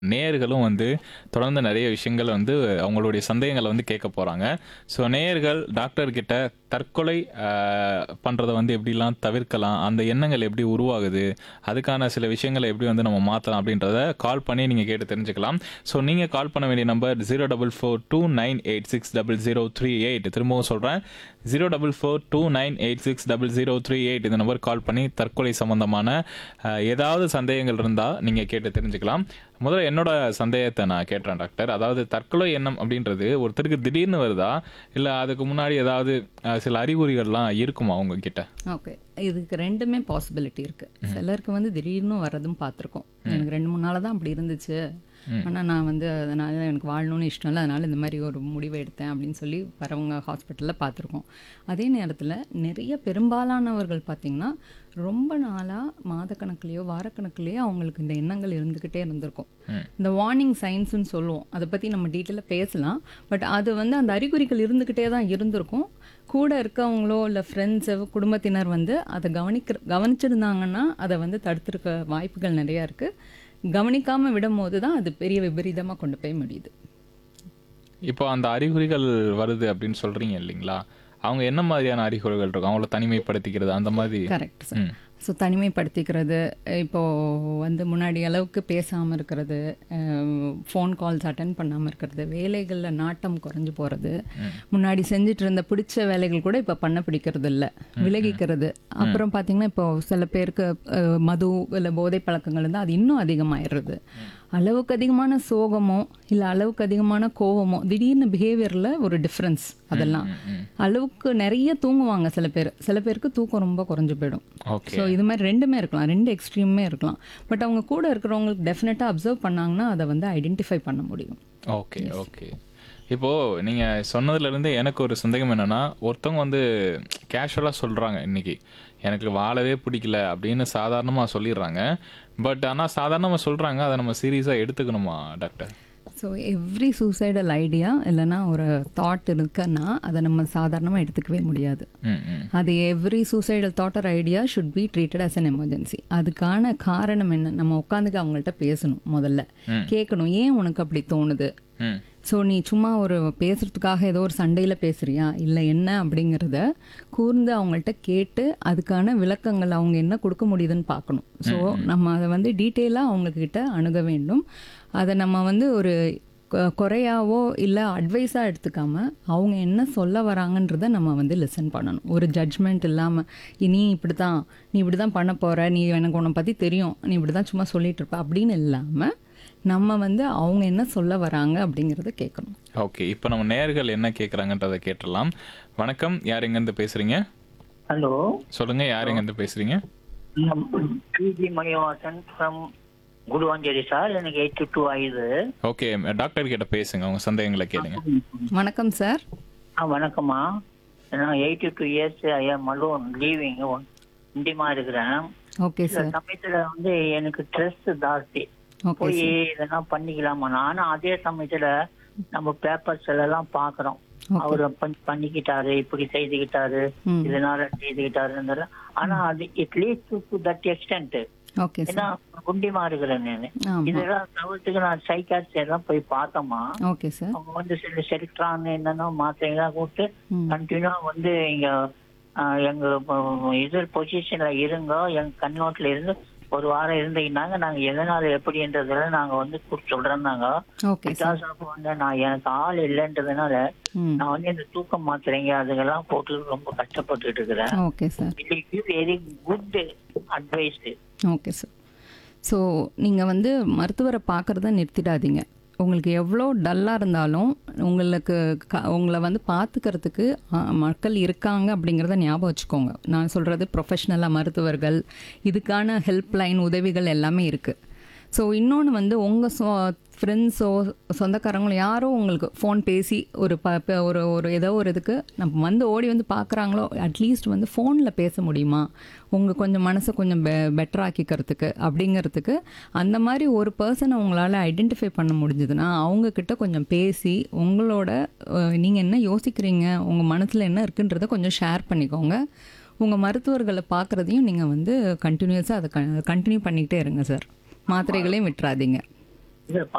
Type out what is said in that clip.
நேயர்களும் வந்து தொடர்ந்து நிறைய விஷயங்கள் வந்து அவங்களுடைய சந்தேகங்களை வந்து கேட்க போகிறாங்க ஸோ நேயர்கள் டாக்டர் கிட்ட தற்கொலை பண்ணுறதை வந்து எப்படிலாம் தவிர்க்கலாம் அந்த எண்ணங்கள் எப்படி உருவாகுது அதுக்கான சில விஷயங்களை எப்படி வந்து நம்ம மாற்றலாம் அப்படின்றத கால் பண்ணி நீங்கள் கேட்டு தெரிஞ்சுக்கலாம் ஸோ நீங்கள் கால் பண்ண வேண்டிய number zero double four two nine eight six double zero three eight திரும்பவும் சொல்கிறேன் zero double four two nine eight six double zero three eight இந்த நம்பர் கால் பண்ணி தற்கொலை சம்பந்தமான அஹ், ஏதாவது சந்தேகங்கள் இருந்தால் நீங்கள் கேட்டு தெரிஞ்சுக்கலாம் முதல்ல என்னோட சந்தேகத்தை நான் கேட்டுறேன் டாக்டர் அதாவது தற்கொலை எண்ணம் அப்படின்றது ஒருத்தருக்கு திடீர்னு வருதா இல்லை அதுக்கு முன்னாடி ஏதாவது அஹ், சில அறிகுறிகள்லாம் இருக்குமா உங்ககிட்ட ஓகே இதுக்கு ரெண்டுமே பாசிபிலிட்டி இருக்கு சிலருக்கு வந்து திடீர்னு வர்றதும் பார்த்துருக்கோம் எனக்கு ரெண்டு மூணு நாளாக தான் அப்படி இருந்துச்சு ஆனால் நான் வந்து அதனால எனக்கு வாழணும்னு இஷ்டம் இல்லை அதனால இந்த மாதிரி ஒரு முடிவை எடுத்தேன் அப்படின்னு சொல்லி வரவங்க ஹாஸ்பிட்டலில் பார்த்துருக்கோம் அதே நேரத்தில் நிறைய பெரும்பாலானவர்கள் பார்த்திங்கன்னா ரொம்ப நாளாக மாதக்கணக்குலேயோ வாரக்கணக்குலேயோ அவங்களுக்கு இந்த எண்ணங்கள் இருந்துக்கிட்டே இருந்திருக்கும் இந்த வார்னிங் சைன்ஸ்னு சொல்லுவோம் அதை பற்றி நம்ம டீட்டெயிலாக பேசலாம் பட் அது வந்து அந்த அறிகுறிகள் இருந்துக்கிட்டே தான் இருந்திருக்கும் கூட இருக்கவங்களோ இல்லை ஃப்ரெண்ட்ஸு குடும்பத்தினர் வந்து அதை கவனிக்கிற கவனிச்சிருந்தாங்கன்னா அதை வந்து தடுத்திருக்க வாய்ப்புகள் நிறையா இருக்குது கவனிக்காமல் விடும்போது தான் அது பெரிய விபரீதமாக கொண்டு போய் முடியுது இப்போ அந்த அறிகுறிகள் வருது அப்படின்னு சொல்றீங்க இல்லைங்களா அவங்க என்ன மாதிரியான அறிகுறிகள் இருக்கும் அவங்கள தனிமைப்படுத்திக்கிறது அந்த மாதிரி கரெக்ட் சார் ம். ஸோ தனிமைப்படுத்திக்கிறது இப்போது வந்து முன்னாடி அளவுக்கு பேசாமல் இருக்கிறது ஃபோன் கால்ஸ் அட்டன் பண்ணாமல் இருக்கிறது வேலைகளில் நாட்டம் குறைஞ்சு போகிறது முன்னாடி செஞ்சுட்டு இருந்த பிடிச்ச வேலைகள் கூட இப்போ பண்ண பிடிக்கிறது இல்லை விலகிக்கிறது அப்புறம் பார்த்தீங்கன்னா இப்போ சில பேருக்கு அஹ், மது இல்லை போதை பழக்கங்கள் இருந்தால் அது இன்னும் அதிகமாயிடுறது அளவுக்கு அதிகமான சோகமோ இல்லை அளவுக்கு அதிகமான கோவமோ திடீர்னு பிஹேவியரில் ஒரு டிஃப்ரென்ஸ் அதெல்லாம் அளவுக்கு நிறைய தூங்குவாங்க சில பேர் சில பேருக்கு தூக்கம் ரொம்ப குறைஞ்சு போயிடும் ஓகே ஸோ இது மாதிரி ரெண்டுமே இருக்கலாம் ரெண்டு எக்ஸ்ட்ரீமே இருக்கலாம் பட் அவங்க கூட இருக்கிறவங்களுக்கு டெஃபினட்டாக அப்சர்வ் பண்ணாங்கன்னா அதை வந்து ஐடென்டிஃபை பண்ண முடியும் ஓகே ஓகே இப்போ நீங்க சொன்னதுல இருந்து எனக்கு ஒரு சந்தேகம் என்னன்னா ஒருத்தவங்க வந்து கேஷுவலா சொல்றாங்க இன்னைக்கு எனக்கு வாழவே பிடிக்கல அப்படின்னு சாதாரணமா சொல்லிடுறாங்க பட் ஆனா சாதாரணமா சொல்றாங்க அதை நம்ம சீரியஸா எடுத்துக்கணுமா doctor so every suicidal idea இல்லைன்னா ஒரு தாட் இருக்குன்னா அதை நம்ம சாதாரணமாக எடுத்துக்கவே முடியாது ம் ம் அது every suicidal thought or idea should be treated as an emergency அதுக்கான காரணம் என்ன நம்ம உட்காந்துக்கு அவங்கள்ட்ட பேசணும் முதல்ல கேட்கணும் ஏன் உனக்கு அப்படி தோணுது ம் ஸோ நீ சும்மா ஒரு பேசுறதுக்காக ஏதோ ஒரு சண்டையில் பேசுறியா இல்லை என்ன அப்படிங்கிறத கூர்ந்து அவங்கள்ட்ட கேட்டு அதுக்கான விளக்கங்கள் அவங்க என்ன கொடுக்க முடியுதுன்னு பார்க்கணும் ஸோ நம்ம அதை வந்து டீட்டெயிலாக அவங்கக்கிட்ட அணுக வேண்டும் அதை நம்ம வந்து ஒரு கொ- குறையாவோ இல்லை அட்வைஸாக எடுத்துக்காம அவங்க என்ன சொல்ல வராங்கன்றத நம்ம வந்து லிசன் பண்ணணும் ஒரு ஜட்ஜ்மெண்ட் இல்லாமல் நீ இப்படி தான் நீ இப்படி தான் பண்ண போகிற நீ எனக்கு உன்னை பற்றி தெரியும் நீ இப்படி தான் சும்மா சொல்லிட்டு இருப்ப அப்படின்னு இல்லாமல் நம்ம வந்து அவங்க என்ன சொல்ல வராங்க அப்படிங்கிறத கேட்கணும் ஓகே இப்போ நம்ம நேயர்கள் என்ன கேட்குறாங்கன்றதை கேட்டுடலாம் வணக்கம் யார் எங்கேருந்து பேசுறீங்க ஹலோ சொல்லுங்க யார் எங்கேருந்து பேசுறீங்க P G Manivasan from Guduvancheri sir எனக்கு எயிட்டி டூ ஆயுது ஓகே டாக்டர் கிட்ட பேசுங்க உங்க சந்தேகங்களை கேளுங்க வணக்கம் சார் ஆ வணக்கம்மா நான் எயிட்டி டூ இயர்ஸ் ஐயா மலோன் லீவிங் இண்டியமா இருக்கிறேன் ஓகே சில சார் சமயத்துல வந்து எனக்கு ஸ்ட்ரெஸ் ஜாஸ்தி ஓகே போய் சார் இதெல்லாம் பண்ணிக்கலாமா நானும் அதே சமயத்துல நம்ம பேப்பர்ஸ் எல்லாம் பாக்குறோம் Okay. அவரு பண்- பண்ணிக்கிட்டாரு இப்படி செய்துக்கிட்டாரு ம். இதனால செய்துக்கிட்டாரு ஆனா அது it lead to that extent okay ஏன்னா சார் குண்டிமா இருக்கிறேன் நானு ஆமாம் இதெல்லாம் தவிர்த்துக்கு நான் சைக்காட்சி எல்லாம் போய் பார்த்தோமா ஓகே சார் அவங்க வந்து சில செலுக்ட்ரான் என்னன்னா மாத்திரைங்களாம் கொடுத்து ம் கண்டினியூவா வந்து இங்க ஆஹ், எங்க ப- இது பொசிஷன்ல இருங்க எங்க கண்ணோட்டில் இருந்து ஒரு வாரம் இருந்தீங்கன்னாங்க நாங்க எதனால எப்படின்றதெல்லாம் நாங்க வந்து கூப்பிட்டு சொல்றோம்னாங்க ஓகே சார் பிகாஸ் ஆஃப் வந்து நான் எனக்கு ஆள் இல்லைன்றதுனால ம் நான் வந்து இந்த தூக்கம் மாத்திரைங்க அதுக்கெல்லாம் போட்டு ரொம்ப கஷ்டப்பட்டுட்டு இருக்கிறேன் okay sir very good advice okay sir so நீங்கள் வந்து மருத்துவரை பார்க்குறத நிறுத்திடாதீங்க உங்களுக்கு எவ்வளோ டல்லாக இருந்தாலும் உங்களுக்கு க உங்களை வந்து பார்த்துக்கிறதுக்கு ஆ, மக்கள் இருக்காங்க அப்படிங்கிறத ஞாபகம் வச்சுக்கோங்க நான் சொல்கிறது ப்ரொஃபஷ்னலாக மருத்துவர்கள் இதுக்கான ஹெல்ப்லைன் உதவிகள் எல்லாமே இருக்குது ஸோ இன்னொன்று வந்து உங்கள் சொ ஃப்ரெண்ட்ஸோ சொந்தக்காரங்களோ யாரோ உங்களுக்கு ஃபோன் பேசி ஒரு ப ப- ஒரு ஒரு ஏதோ ஒரு இதுக்கு நம்ம வந்து ஓடி வந்து பார்க்குறாங்களோ அட்லீஸ்ட் வந்து ஃபோனில் பேச முடியுமா உங்கள் கொஞ்சம் மனசை கொஞ்சம் பெ பெட்டர் ஆக்கிக்கிறதுக்கு அப்படிங்கிறதுக்கு அந்த மாதிரி ஒரு பர்சனை உங்களால் ஐடென்டிஃபை பண்ண முடிஞ்சதுன்னா அவங்கக்கிட்ட கொஞ்சம் பேசி உங்களோட நீங்கள் என்ன யோசிக்கிறீங்க உங்கள் மனசில் என்ன இருக்குன்றதை கொஞ்சம் ஷேர் பண்ணிக்கோங்க உங்கள் மருத்துவர்களை பார்க்குறதையும் நீங்கள் வந்து கண்டினியூஸாக அதை கண்டினியூ பண்ணிக்கிட்டே இருங்க சார் மாத்திரைகளையும் விட்டுறாதீங்க இது